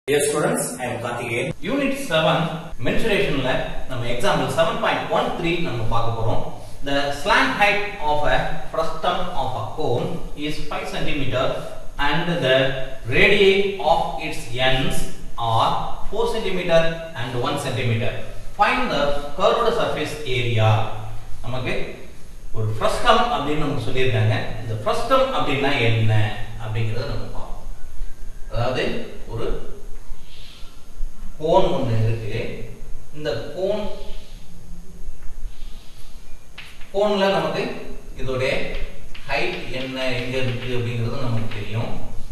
Dear students, I am Karthikeyan. Unit 7 mensuration-ல நம்ம example 7.13 நம்ம பார்க்க போறோம். The slant height of a frustum of a cone is 5 cm and the radii of its ends are 4 cm and 1 cm. Find the curved surface area. நமக்கு ஒரு frustum அப்படின்னு நமக்கு சொல்லியிருக்காங்க. இந்த frustum அப்படின்னா என்ன அப்படிங்கறத நம்ம பார்ப்போம். அதாவது ஒரு கோன் ஒன்று இருக்கு இந்த கோன் கோன்ல நமக்கு இதோடைய ஹைட் என்ன எங்க இருக்கு அப்படிங்கிறது நமக்கு தெரியும்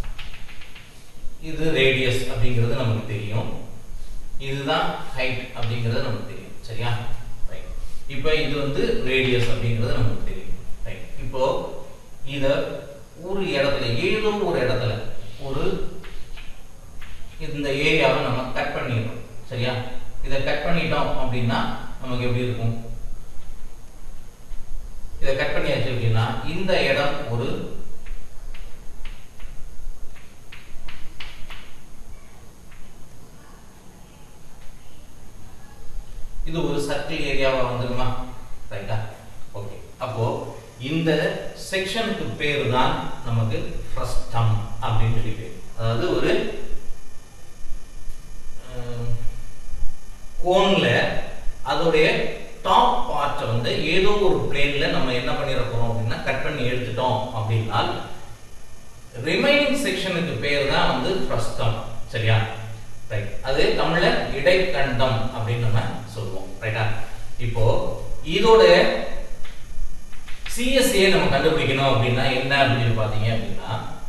இது ரேடியஸ் அப்படிங்கிறது நமக்கு தெரியும் இதுதான் ஹைட் அப்படிங்கிறது நமக்கு தெரியும் சரியா ரைட் இப்போ இது வந்து ரேடியஸ் அப்படிங்கிறது நமக்கு தெரியும் ரைட் இப்போ இத ஒரு இடத்துல ஏதோ ஒரு இடத்துல ஒரு இந்த ஏரியாவை நம்ம கட் பண்ணிடுறோம் சரியா இதை கட் பண்ணிட்டோம் அப்படின்னா நமக்கு எப்படி இருக்கும் இதை கட் பண்ணியாச்சு அப்படின்னா இந்த இடம் ஒரு இது ஒரு சர்க்கிள் ஏரியாவா வந்துருமா ரைட்டா ஓகே அப்போ இந்த செக்ஷனுக்கு பேர் தான் நமக்கு ஃப்ரஸ்டம் அப்படின்னு சொல்லி பேர் அதாவது ஒரு கோன்ல அதோடைய டாப் பார்ட்டை வந்து ஏதோ ஒரு பிளேன்ல நம்ம என்ன பண்ணிட போறோம் அப்படின்னா கட் பண்ணி எடுத்துட்டோம் அப்படின்னா ரிமைனிங் செக்ஷனுக்கு பேர் தான் வந்து பிரஸ்தம் சரியா ரைட் அது தமிழ்ல இடைக்கண்டம் அப்படின்னு நம்ம சொல்லுவோம் ரைட்டா இப்போ இதோட சிஎஸ்ஏ நம்ம கண்டுபிடிக்கணும் அப்படின்னா என்ன அப்படின்னு பாத்தீங்க அப்படின்னா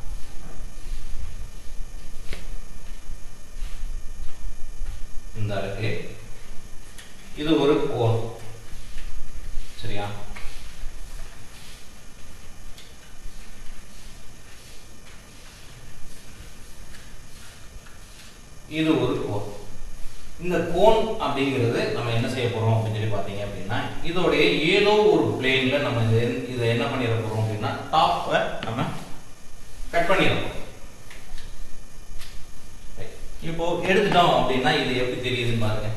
இந்த இருக்கு இது ஒரு கோன் சரியா இது ஒரு கோன் இந்த கோன் அப்படிங்கிறது நம்ம என்ன செய்ய போறோம் அப்படின்னு சொல்லி பாத்தீங்க அப்படின்னா இதோடைய ஏதோ ஒரு பிளேன்ல நம்ம இது இதை என்ன பண்ணிட போறோம் அப்படின்னா டாப்பை நம்ம கட் பண்ணிடுறோம் இப்போ எடுத்துட்டோம் அப்படின்னா இது எப்படி தெரியுதுன்னு பாருங்க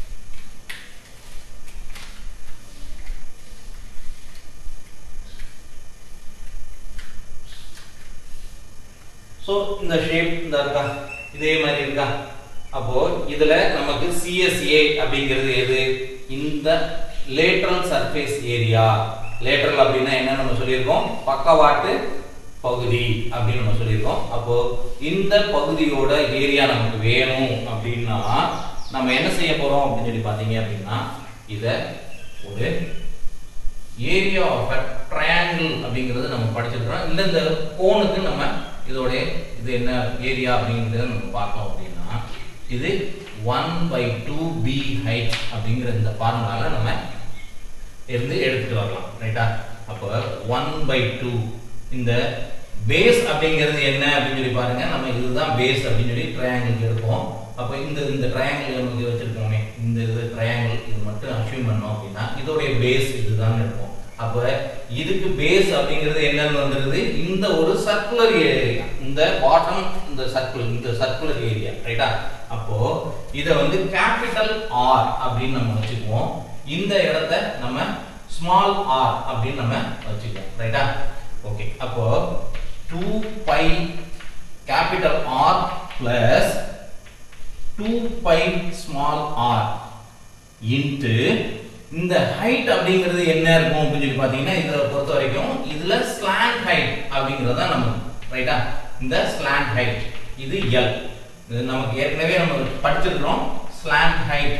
சோ இந்த ஷேப் இந்த இருக்கா இதே மாதிரி இருக்கா அப்போ இதுல நமக்கு சிஎஸ்ஏ அப்படிங்கிறது எது இந்த லேட்டரல் சர்ஃபேஸ் ஏரியா லேட்டரல் அப்படின்னா என்ன நம்ம சொல்லியிருக்கோம் பக்கவாட்டு பகுதி அப்படின்னு நம்ம சொல்லியிருக்கோம் அப்போ இந்த பகுதியோட ஏரியா நமக்கு வேணும் அப்படின்னா நம்ம என்ன செய்ய போறோம் அப்படின்னு சொல்லி பாத்தீங்க அப்படின்னா இத ஒரு ஏரியா ஆஃப் அ ட்ரையாங்கிள் அப்படிங்கிறது நம்ம படிச்சிருக்கிறோம் இல்ல இந்த கோனுக்கு நம்ம இதோட இது என்ன ஏரியா அப்படிங்கிறத நம்ம பார்த்தோம் அப்படின்னா இது one by two P height அப்படிங்கிற இந்த ஃபார்முலால நம்ம இருந்து எடுத்துட்டு வரலாம் ரைட்டா அப்போ ஒன் பை டூ இந்த பேஸ் அப்படிங்கிறது என்ன அப்படின்னு சொல்லி பாருங்க நம்ம இதுதான் பேஸ் அப்படின்னு சொல்லி ட்ரையாங்கிள் எடுப்போம் அப்போ இந்த இந்த ட்ரையாங்கிள் நமக்கு வச்சிருக்கோமே இந்த இது ட்ரையாங்கிள் இது மட்டும் அசியூம் பண்ணோம் அப்படின்னா இதோடைய பேஸ் இதுதான் எடுப்போம் அப்ப இதுக்கு பேஸ் அப்படிங்கிறது என்னன்னு வந்துருது இந்த ஒரு சர்க்குலர் ஏரியா இந்த பாட்டம் இந்த சர்க்கிள் இந்த சர்க்குலர் ஏரியா ரைட்டா அப்போ இத வந்து கேபிட்டல் ஆர் அப்படின்னு நம்ம வச்சுக்குவோம் இந்த இடத்த நம்ம ஸ்மால் ஆர் அப்படின்னு நம்ம வச்சுக்குவோம் ரைட்டா ஓகே அப்போ 2 pi capital R plus 2 pi small r into இந்த ஹைட் அப்படிங்கிறது என்ன இருக்கும் அப்படின்னு சொல்லி பாத்தீங்கன்னா இதை பொறுத்த வரைக்கும் இதுல ஸ்லாண்ட் ஹைட் அப்படிங்கிறது தான் நம்ம ரைட்டா இந்த ஸ்லாண்ட் ஹைட் இது எல் இது நமக்கு ஏற்கனவே நம்ம படிச்சிருக்கிறோம் ஸ்லாண்ட் ஹைட்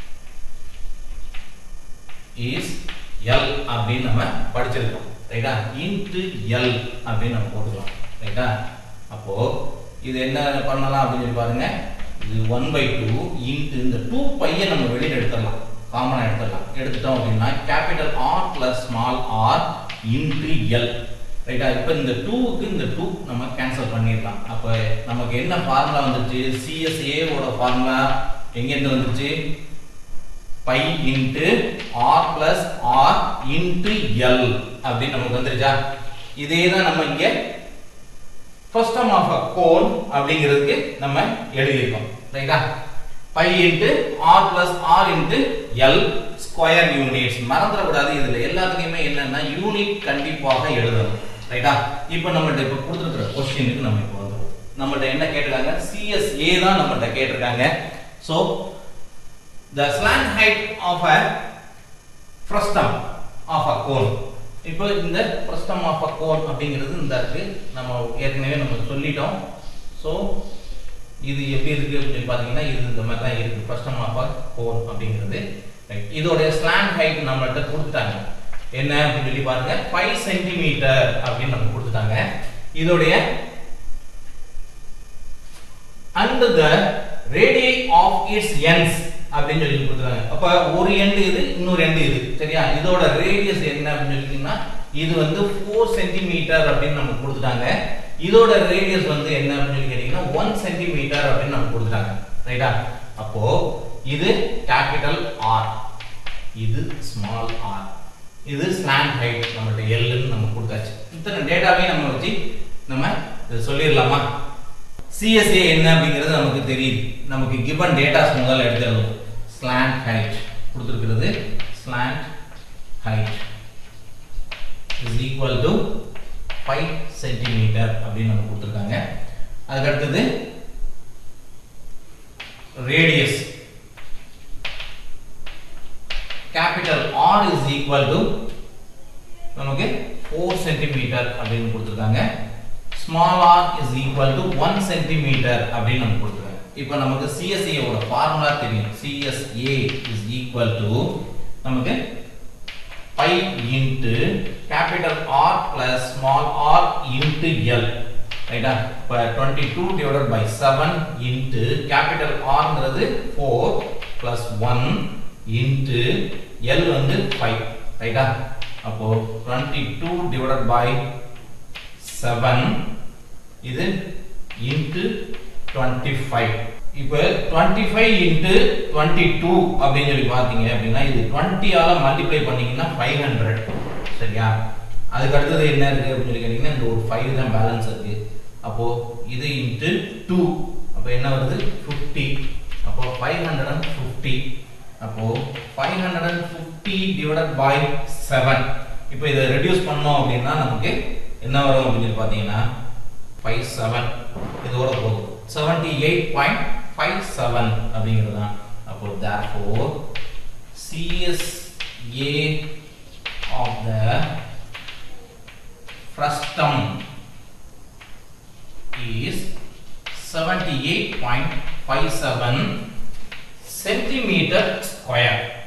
இஸ் எல் அப்படின்னு நம்ம படிச்சிருக்கோம் ரைட்டா இன்டு எல் அப்படின்னு நம்ம போட்டுக்கலாம் ரைட்டா அப்போ இது என்ன பண்ணலாம் அப்படின்னு சொல்லி பாருங்க இது ஒன் பை டூ இன்ட்டு இந்த டூ பையை நம்ம வெளியில் எடுத்துடலாம் காமனாக எடுத்துடலாம் எடுத்துட்டோம் அப்படின்னா capital R plus small R into L ரைட்டா இப்போ இந்த டூவுக்கு இந்த டூ நம்ம கேன்சல் பண்ணிடலாம் அப்போ நமக்கு என்ன ஃபார்முலா வந்துச்சு சிஎஸ்ஏவோட ஃபார்முலா எங்கேருந்து வந்துச்சு pi into R plus R into L அப்படின்னு நமக்கு வந்துருச்சா இதே தான் நம்ம இங்க ஃபர்ஸ்ட் ஆஃப் அ கோன் அப்படிங்கிறதுக்கு நம்ம எழுதியிருக்கோம் ரைட்டா pi into R plus R into L square units மறந்துடக்கூடாது இதுல எல்லாத்துக்குமே என்னன்னா யூனிட் கண்டிப்பாக எழுதணும் ரைட்டா இப்போ நம்மள்ட்ட இப்போ கொடுத்துருக்குற கொஸ்டினுக்கு நம்ம இப்போ வந்துடும் நம்மள்ட்ட என்ன கேட்டிருக்காங்க சிஎஸ்ஏ தான் நம்மள்ட்ட கேட்டிருக்காங்க so the slant height of a frustum of a cone இப்போ இந்த ஃப்ரஸ்டம் ஆஃப் அ கோன் அப்படிங்கிறது இந்த இருக்கு நம்ம ஏற்கனவே நம்ம சொல்லிட்டோம் ஸோ இது எப்படி இருக்கு அப்படின்னு சொல்லி பார்த்தீங்கன்னா இது இந்த மாதிரி தான் இருக்கு ஃப்ரஸ்டம் ஆஃப் அ கோன் அப்படிங்கிறது ரைட் இதோடைய ஸ்லாண்ட் ஹைட் நம்மள்ட்ட கொடுத்துட்டாங்க என்ன அப்படின்னு சொல்லி பாருங்க ஃபைவ் சென்டிமீட்டர் அப்படின்னு நம்ம கொடுத்துட்டாங்க இதோடைய and the radii of its ends அப்படின்னு சொல்லி கொடுத்துருக்காங்க அப்ப ஒரு எண்டு இது இன்னொரு எண்டு இது சரியா இதோட ரேடியஸ் என்ன அப்படின்னு சொல்லிட்டீங்கன்னா இது வந்து ஃபோர் சென்டிமீட்டர் அப்படின்னு நமக்கு கொடுத்துட்டாங்க இதோட ரேடியஸ் வந்து என்ன அப்படின்னு சொல்லி கேட்டீங்கன்னா ஒன் சென்டிமீட்டர் அப்படின்னு நமக்கு கொடுத்துட்டாங்க ரைட்டா அப்போ இது கேபிட்டல் ஆர் இது ஸ்மால் ஆர் இது ஸ்லாண்ட் ஹைட் நம்மள்ட்ட எல்லுன்னு நம்ம கொடுத்தாச்சு இத்தனை டேட்டாவையும் நம்ம வச்சு நம்ம இதை சொல்லிடலாமா சிஎஸ்ஏ என்ன அப்படிங்கிறது நமக்கு தெரியுது நமக்கு கிவன் டேட்டாஸ் முதல்ல எடுத்துடணும் ஸ்லாண்ட் ஹைட் கொடுத்துருக்கிறது slant height is equal to five centimetre அப்படின்னு நம்ம கொடுத்துருக்காங்க அதுக்கு அடுத்தது radius capital R is equal to நமக்கு ஃபோர் சென்டிமீட்டர் அப்படின்னு கொடுத்துருக்காங்க small R is equal to one centimetre அப்படின்னு நம்ம கொடுத்துருக்காங்க இப்போ நமக்கு சிஎஸ்ஏ ஓட ஃபார்முலா தெரியும் சிஎஸ்ஏ இஸ் ஈக்குவல் டு நமக்கு pi into capital R plus small R into L ரைட்டா இப்போ twenty two divided by seven into capital ஆர்ங்கிறது four plus one into L வந்து ஃபைவ் ரைட்டா அப்போ twenty two divided by seven இது into twenty five இப்போ twenty five into twenty two அப்படின்னு சொல்லி பார்த்தீங்க அப்படின்னா இது டுவெண்ட்டியால மல்டிப்ளை பண்ணீங்கன்னா ஃபைவ் ஹண்ட்ரட் சரியா அதுக்கு அடுத்தது என்ன இருக்கு அப்படின்னு சொல்லி கேட்டீங்கன்னா இந்த ஒரு ஃபைவ் தான் பேலன்ஸ் இருக்கு அப்போ இது இன்ட்டு டூ அப்போ என்ன வருது ஃபிஃப்டி அப்போ ஃபைவ் ஹண்ட்ரட் அண்ட் ஃபிஃப்டி அப்போ five hundred and fifty divided by seven இப்போ இதை ரெடியூஸ் பண்ணோம் அப்படின்னா நமக்கு என்ன வரும் அப்படின்னு சொல்லி பார்த்தீங்கன்னா ஃபைவ் செவன் இதோட போதும் seventy eight point five seven அப்படிங்கிறது தான் அப்போ therefore CSA of the frustum is 78.57 centimeter square